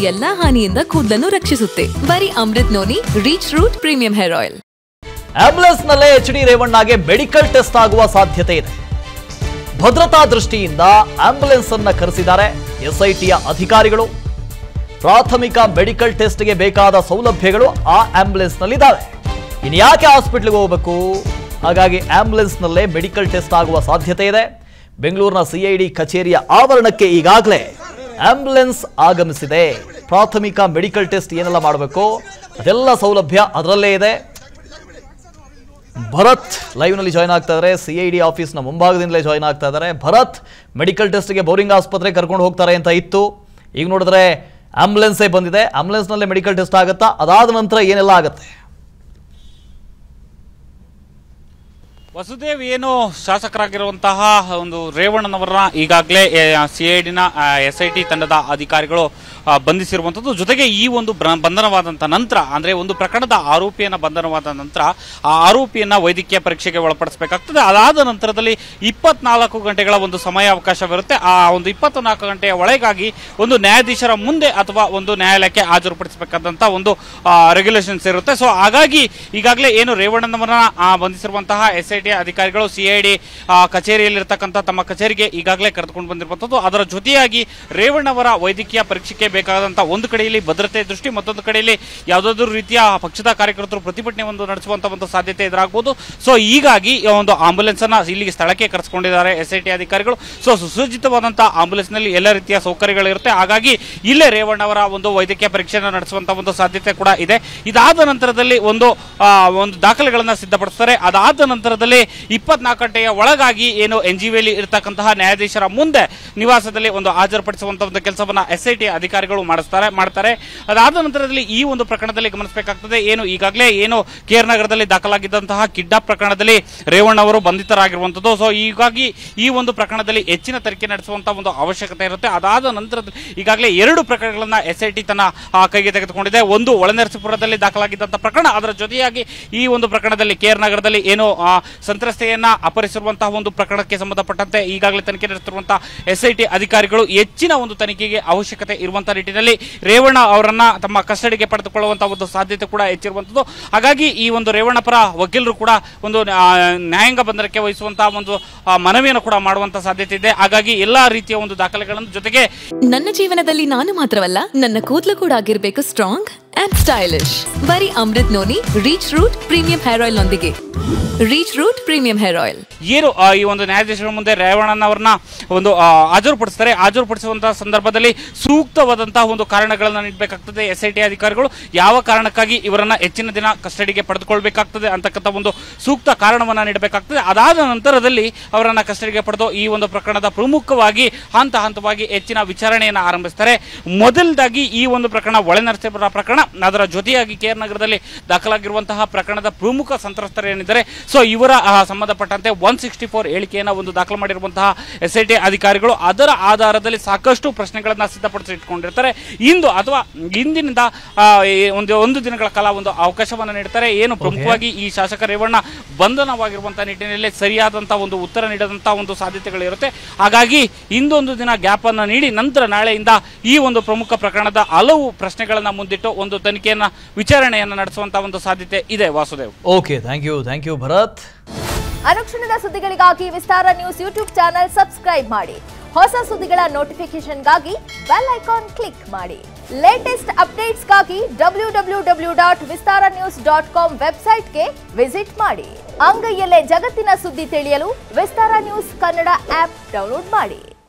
ಎಲ್ಲಾ ಹಾನಿಯಿಂದ ಕೂದಲನ್ನು ರಕ್ಷಿಸುತ್ತೆ ಬರೀ Amrut noni reach root premium hair oil ambulance ನಲ್ಲೇ ಎಚ್ ಡಿ ರೇವಣ್ಣಗೆ ಮೆಡಿಕಲ್ ಟೆಸ್ಟ್ ಆಗುವ ಸಾಧ್ಯತೆ ಇದೆ ಭದ್ರತಾ ದೃಷ್ಟಿಯಿಂದ ಆಂಬ್ಯುಲೆನ್ಸ್ ಅನ್ನ ಕರೆಸಿದ್ದಾರೆ ಎಸ್ಐಟಿಯ ಅಧಿಕಾರಿಗಳು ಪ್ರಾಥಮಿಕ ಮೆಡಿಕಲ್ ಟೆಸ್ಟ್ಗೆ ಬೇಕಾದ ಸೌಲಭ್ಯಗಳು ಆ ಆಂಬ್ಯುಲೆನ್ಸ್ ನಲ್ಲಿದ್ದಾವೆ ಇನ್ನು ಯಾಕೆ ಹಾಸ್ಪಿಟ್ಲ್ಗೆ ಹೋಗಬೇಕು ಹಾಗಾಗಿ ಆಂಬ್ಯುಲೆನ್ಸ್ ನಲ್ಲೇ ಮೆಡಿಕಲ್ ಟೆಸ್ಟ್ ಆಗುವ ಸಾಧ್ಯತೆ ಇದೆ ಬೆಂಗಳೂರಿನ ಸಿಐಡಿ ಕಚೇರಿಯ ಆವರಣಕ್ಕೆ ಈಗಾಗಲೇ ಆಂಬ್ಯುಲೆನ್ಸ್ ಆಗಮಿಸಿದೆ ಪ್ರಾಥಮಿಕ ಮೆಡಿಕಲ್ ಟೆಸ್ಟ್ ಏನೆಲ್ಲ ಮಾಡಬೇಕು ಅದೆಲ್ಲ ಸೌಲಭ್ಯ ಅದರಲ್ಲೇ ಇದೆ ಭರತ್ ಲೈವ್ ನಲ್ಲಿ ಜಾಯ್ನ್ ಆಗ್ತಾ ಇದ್ದಾರೆ ಸಿಐಡಿ ಆಫೀಸ್ನ ಮುಂಭಾಗದಿಂದಲೇ ಜಾಯ್ನ್ ಆಗ್ತಾ ಇದ್ದಾರೆ ಭರತ್ ಮೆಡಿಕಲ್ ಟೆಸ್ಟ್ಗೆ ಬೋರಿಂಗ್ ಆಸ್ಪತ್ರೆ ಕರ್ಕೊಂಡು ಹೋಗ್ತಾರೆ ಅಂತ ಇತ್ತು ಈಗ ನೋಡಿದ್ರೆ ಆಂಬುಲೆನ್ಸೇ ಬಂದಿದೆ ಆಂಬುಲೆನ್ಸ್ ನಲ್ಲೇ ಮೆಡಿಕಲ್ ಟೆಸ್ಟ್ ಆಗುತ್ತಾ ಅದಾದ ನಂತರ ಏನೆಲ್ಲ ಆಗುತ್ತೆ ವಸುದೇವ್ ಏನು ಶಾಸಕರಾಗಿರುವಂತಹ ಒಂದು ರೇವಣ್ಣನವರನ್ನ ಈಗಾಗಲೇ ಸಿ ಐ ಡಿನ ಎಸ್ ಐ ಟಿ ತಂಡದ ಅಧಿಕಾರಿಗಳು ಆ, ಬಂಧಿಸಿರುವಂಥದ್ದು ಜೊತೆಗೆ ಈ ಒಂದು ಬ್ರ- ಬಂಧನವಾದಂಥ ನಂತರ ಅಂದ್ರೆ ಒಂದು ಪ್ರಕರಣದ ಆರೋಪಿಯನ್ನ ಬಂಧನವಾದ ನಂತರ ಆ ಆರೋಪಿಯನ್ನ ವೈದ್ಯಕೀಯ ಪರೀಕ್ಷೆಗೆ ಒಳಪಡಿಸಬೇಕಾಗ್ತದೆ ಅದಾದ ನಂತರದಲ್ಲಿ ಇಪ್ಪತ್ನಾಲ್ಕು ಗಂಟೆಗಳ ಒಂದು ಸಮಯಾವಕಾಶವಿರುತ್ತೆ ಆ ಒಂದು ಇಪ್ಪತ್ನಾಲ್ಕು ಗಂಟೆಯ ಒಳಗಾಗಿ ಒಂದು ನ್ಯಾಯಾಧೀಶರ ಮುಂದೆ ಅಥವಾ ಒಂದು ನ್ಯಾಯಾಲಯಕ್ಕೆ ಹಾಜರುಪಡಿಸಬೇಕಾದಂತ ಒಂದು ರೆಗ್ಯುಲೇಷನ್ಸ್ ಇರುತ್ತೆ ಸೊ ಹಾಗಾಗಿ ಈಗಾಗಲೇ ಏನು ರೇವಣ್ಣನವರನ್ನ ಆ, ಬಂಧಿಸಿರುವಂತಹ ಎಸ್ ಐ ಟಿ ಅಧಿಕಾರಿಗಳು ಸಿಐಡಿ ಕಚೇರಿಯಲ್ಲಿರ್ತಕ್ಕಂಥ ತಮ್ಮ ಕಚೇರಿಗೆ ಈಗಾಗಲೇ ಕರೆದುಕೊಂಡು ಬಂದಿರುವಂತದ್ದು ಅದರ ಜೊತೆಯಾಗಿ ರೇವಣ್ಣವರ ವೈದ್ಯಕೀಯ ಪರೀಕ್ಷೆಗೆ ಬೇಕಾದಂತ ಒಂದು ಕಡೆಯಲ್ಲಿ ಭದ್ರತೆ ದೃಷ್ಟಿ ಮತ್ತೊಂದು ಕಡೆಯಲ್ಲಿ ಯಾವುದಾದ್ರೂ ರೀತಿಯ ಪಕ್ಷದ ಕಾರ್ಯಕರ್ತರು ಪ್ರತಿಭಟನೆ ಒಂದು ನಡೆಸುವಂತ ಒಂದು ಸಾಧ್ಯತೆ ಎದುರಾಗಬಹುದು ಸೊ ಹೀಗಾಗಿ ಈ ಒಂದು ಆಂಬುಲೆನ್ಸ್ ಅನ್ನ ಇಲ್ಲಿಗೆ ಸ್ಥಳಕ್ಕೆ ಕರೆಸಿಕೊಂಡಿದ್ದಾರೆ ಎಸ್ ಐ ಟಿ ಅಧಿಕಾರಿಗಳು ಸೊ ಸುಸಜ್ಜಿತವಾದಂತಹ ಆಂಬುಲೆನ್ಸ್ ನಲ್ಲಿ ಎಲ್ಲ ರೀತಿಯ ಸೌಕರ್ಯಗಳಿರುತ್ತೆ ಹಾಗಾಗಿ ಇಲ್ಲೇ ರೇವಣ್ಣವರ ಒಂದು ವೈದ್ಯಕೀಯ ಪರೀಕ್ಷೆಯನ್ನು ನಡೆಸುವಂತ ಒಂದು ಸಾಧ್ಯತೆ ಕೂಡ ಇದೆ ಇದಾದ ನಂತರದಲ್ಲಿ ಒಂದು ಆ, ಒಂದು ದಾಖಲೆಗಳನ್ನ ಸಿದ್ಧಪಡಿಸ್ತಾರೆ ಅದಾದ ನಂತರದಲ್ಲಿ ಇಪ್ಪತ್ನಾಲ್ಕು ಗಂಟೆಯ ಒಳಗಾಗಿ ಏನು ಎನ್ ಜಿ ವಿಯಲ್ಲಿ ಇರತಕ್ಕಂತಹ ನ್ಯಾಯಾಧೀಶರ ಮುಂದೆ ನಿವಾಸದಲ್ಲಿ ಒಂದು ಹಾಜರುಪಡಿಸುವಂತ ಒಂದು ಕೆಲಸವನ್ನ ಎಸ್ ಐ ಟಿ ಅಧಿಕಾರಿಗಳು ಮಾಡಿಸ್ತಾರೆ ಮಾಡ್ತಾರೆ ಅದಾದ ನಂತರದಲ್ಲಿ ಈ ಒಂದು ಪ್ರಕರಣದಲ್ಲಿ ಗಮನಿಸಬೇಕಾಗ್ತದೆ ಏನು ಈಗಾಗಲೇ ಏನು ಕೇರ್ ನಗರದಲ್ಲಿ ದಾಖಲಾಗಿದ್ದಂತಹ ಕಿಡ್ನಾಪ್ ಪ್ರಕರಣದಲ್ಲಿ ರೇವಣ್ಣ ಅವರು ಬಂಧಿತರಾಗಿರುವಂತದ್ದು ಸೊ ಹೀಗಾಗಿ ಈ ಒಂದು ಪ್ರಕರಣದಲ್ಲಿ ಹೆಚ್ಚಿನ ತನಿಖೆ ನಡೆಸುವಂತ ಒಂದು ಅವಶ್ಯಕತೆ ಇರುತ್ತೆ ಅದಾದ ನಂತರದಲ್ಲಿ ಈಗಾಗಲೇ ಎರಡು ಪ್ರಕರಣಗಳನ್ನ ಎಸ್ ಐ ಟಿ ತನ್ನ ಆ, ಕೈಗೆ ತೆಗೆದುಕೊಂಡಿದೆ ಒಂದು ಒಳನರಸೀಪುರದಲ್ಲಿ ದಾಖಲಾಗಿದ್ದಂತಹ ಪ್ರಕರಣ ಅದರ ಜೊತೆಯಾಗಿ ಈ ಒಂದು ಪ್ರಕರಣದಲ್ಲಿ ಕೇರ್ ನಗರದಲ್ಲಿ ಏನು ಆ, ಸಂತ್ರಸ್ತೆಯನ್ನ ಅಪಹರಿಸಿರುವಂತಹ ಒಂದು ಪ್ರಕರಣಕ್ಕೆ ಸಂಬಂಧಪಟ್ಟಂತೆ ಈಗಾಗಲೇ ತನಿಖೆ ನಡೆಸುತ್ತಿರುವಂತಹ ಎಸ್ ಐ ಟಿ ಅಧಿಕಾರಿಗಳು ಹೆಚ್ಚಿನ ಒಂದು ತನಿಖೆಗೆ ಅವಶ್ಯಕತೆ ಇರುವಂತಹ ನಿಟ್ಟಿನಲ್ಲಿ ರೇವಣ್ಣ ಅವರನ್ನ ತಮ್ಮ ಕಸ್ಟಡಿಗೆ ಪಡೆದುಕೊಳ್ಳುವಂತಹ ಒಂದು ಸಾಧ್ಯತೆ ಕೂಡ ಹೆಚ್ಚಿರುವಂತದ್ದು ಹಾಗಾಗಿ ಈ ಒಂದು ರೇವಣ್ಣ ಪರ ವಕೀಲರು ಕೂಡ ಒಂದು ಆ, ನ್ಯಾಯಾಂಗ ಬಂಧನಕ್ಕೆ ವಹಿಸುವಂತಹ ಒಂದು ಆ, ಮನವಿಯನ್ನು ಕೂಡ ಮಾಡುವಂತಹ ಸಾಧ್ಯತೆ ಇದೆ ಹಾಗಾಗಿ ಎಲ್ಲಾ ರೀತಿಯ ಒಂದು ದಾಖಲೆಗಳನ್ನು ಜೊತೆಗೆ ನನ್ನ ಜೀವನದಲ್ಲಿ ನಾನು ಮಾತ್ರವಲ್ಲ ನನ್ನ ಕೂದಲು ಕೂಡ ಆಗಿರ್ಬೇಕು ಸ್ಟ್ರಾಂಗ್ ಅಂಡ್ ಸ್ಟೈಲಿಶ್ ಬರೀ Amrut noni reach root premium hair oil ನೊಂದಿಗೆ reach root premium hair oil ಏನು ಆ, ಈ ಒಂದು ನ್ಯಾಯಾಧೀಶರ ಮುಂದೆ ರೇವಣ್ಣನವರನ್ನ ಒಂದು ಆ, ಹಾಜರುಪಡಿಸ್ತಾರೆ ಹಾಜರುಪಡಿಸುವಂತಹ ಸಂದರ್ಭದಲ್ಲಿ ಸೂಕ್ತವಾದಂತಹ ಒಂದು ಕಾರಣಗಳನ್ನ ನೀಡಬೇಕಾಗ್ತದೆ ಎಸ್ ಐ ಟಿ ಅಧಿಕಾರಿಗಳು ಯಾವ ಕಾರಣಕ್ಕಾಗಿ ಇವರನ್ನ ಹೆಚ್ಚಿನ ದಿನ ಕಸ್ಟಡಿಗೆ ಪಡೆದುಕೊಳ್ಬೇಕಾಗ್ತದೆ ಅಂತಕ್ಕಂಥ ಒಂದು ಸೂಕ್ತ ಕಾರಣವನ್ನ ನೀಡಬೇಕಾಗ್ತದೆ ಅದಾದ ನಂತರದಲ್ಲಿ ಅವರನ್ನ ಕಸ್ಟಡಿಗೆ ಪಡೆದು ಈ ಒಂದು ಪ್ರಕರಣದ ಪ್ರಮುಖವಾಗಿ ಹಂತ ಹಂತವಾಗಿ ಹೆಚ್ಚಿನ ವಿಚಾರಣೆಯನ್ನು ಆರಂಭಿಸ್ತಾರೆ ಮೊದಲದಾಗಿ ಈ ಒಂದು ಪ್ರಕರಣ ಒಳನರಸೀಪುರ ಪ್ರಕರಣ ಅದರ ಜೊತೆಯಾಗಿ ಕೇರ್ ನಗರದಲ್ಲಿ ದಾಖಲಾಗಿರುವಂತಹ ಪ್ರಕರಣದ ಪ್ರಮುಖ ಸಂತ್ರಸ್ತರು ಏನಿದ್ದಾರೆ ಸೊ ಇವರ ಆ, ಸಂಬಂಧಪಟ್ಟಂತೆ ಒನ್ ಸಿಕ್ಸ್ಟಿ ಫೋರ್ ಹೇಳಿಕೆಯನ್ನು ಒಂದು ದಾಖಲು ಮಾಡಿರುವಂತಹ ಎಸ್ ಐ ಟಿ ಅಧಿಕಾರಿಗಳು ಅದರ ಆಧಾರದಲ್ಲಿ ಸಾಕಷ್ಟು ಪ್ರಶ್ನೆಗಳನ್ನ ಸಿದ್ಧಪಡಿಸಿ ಇಟ್ಕೊಂಡಿರ್ತಾರೆ ಇಂದು ಅಥವಾ ಇಂದಿನಿಂದ ಆ, ಈ ಒಂದು ಒಂದು ದಿನಗಳ ಕಾಲ ಒಂದು ಅವಕಾಶವನ್ನು ನೀಡ್ತಾರೆ ಏನು ಪ್ರಮುಖವಾಗಿ ಈ ಶಾಸಕ ರೇವಣ್ಣ ಬಂಧನವಾಗಿರುವಂತಹ ನಿಟ್ಟಿನಲ್ಲಿ ಸರಿಯಾದಂತಹ ಒಂದು ಉತ್ತರ ನೀಡದಂತಹ ಒಂದು ಸಾಧ್ಯತೆಗಳಿರುತ್ತೆ ಹಾಗಾಗಿ ಇಂದೊಂದು ದಿನ ಗ್ಯಾಪ್ ಅನ್ನ ನೀಡಿ ನಂತರ ನಾಳೆಯಿಂದ ಈ ಒಂದು ಪ್ರಮುಖ ಪ್ರಕರಣದ ಹಲವು ಪ್ರಶ್ನೆಗಳನ್ನ ಮುಂದಿಟ್ಟು ಒಂದು ತನಿಖೆಯನ್ನ ವಿಚಾರಣೆಯನ್ನ ನಡೆಸುವಂತಹ ಒಂದು ಸಾಧ್ಯತೆ ಇದೆ Vasudev okay thank you thank you Bharat ಅನುಕ್ಷಣದ ಸುದ್ದಿಗಳಿಗಾಗಿ Vistara news YouTube channel subscribe ಮಾಡಿ ಹೊಸ ಸುದ್ದಿಗಳ ನೋಟಿಫಿಕೇಶನ್ಗಾಗಿ ಬೆಲ್ ಐಕಾನ್ ಕ್ಲಿಕ್ ಮಾಡಿ ಲೇಟೆಸ್ಟ್ ಅಪ್ಡೇಟ್ಸ್ಗಾಗಿ W W W dot Vistara news dot com ವೆಬ್ಸೈಟ್ಗೆ ವಿಸಿಟ್ ಮಾಡಿ ಅಂಗೈಯಲ್ಲೇ ಜಗತ್ತಿನ ಸುದ್ದಿ ತಿಳಿಯಲು Vistara news Kannada app download ಮಾಡಿ